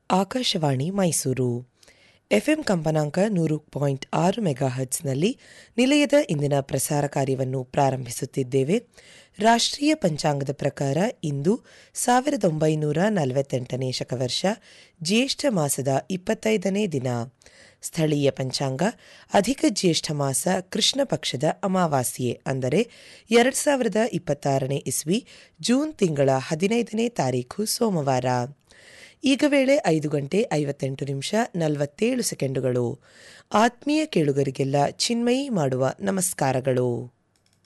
Akashvani Mysuru FM ಕಂಪನಾಂಕ ನೂರು point ಆರು ಮೆಗಾಹರ್ಟ್ಸ್ನಲ್ಲಿ ನಿಲಯದ ಇಂದಿನ ಪ್ರಸಾರ ಕಾರ್ಯವನ್ನು ಪ್ರಾರಂಭಿಸುತ್ತಿದ್ದೇವೆ ರಾಷ್ಟ್ರೀಯ ಪಂಚಾಂಗದ ಪ್ರಕಾರ ಇಂದು ಸಾವಿರದ ಒಂಬೈನೂರ ನಲವತ್ತೆಂಟನೇ ಶಕವರ್ಷ ಜ್ಯೇಷ್ಠ ಮಾಸದ ಇಪ್ಪತ್ತೈದನೇ ದಿನ ಸ್ಥಳೀಯ ಪಂಚಾಂಗ ಅಧಿಕ ಜ್ಯೇಷ್ಠ ಮಾಸ ಕೃಷ್ಣ ಪಕ್ಷದ ಅಮಾವಾಸ್ಯೆ ಅಂದರೆ ಎರಡು ಸಾವಿರದ ಇಪ್ಪತ್ತಾರನೇ ಇಸ್ವಿ ಜೂನ್ ತಿಂಗಳ ಹದಿನೈದನೇ ತಾರೀಖು ಸೋಮವಾರ ಈಗ ವೇಳೆ ಐದು ಗಂಟೆ ಐವತ್ತೆಂಟು ನಿಮಿಷ ನಲವತ್ತೇಳು ಸೆಕೆಂಡುಗಳು ಆತ್ಮೀಯ ಕೇಳುಗರಿಗೆಲ್ಲ ಚಿನ್ಮಯಿ ಮಾಡುವ ನಮಸ್ಕಾರಗಳು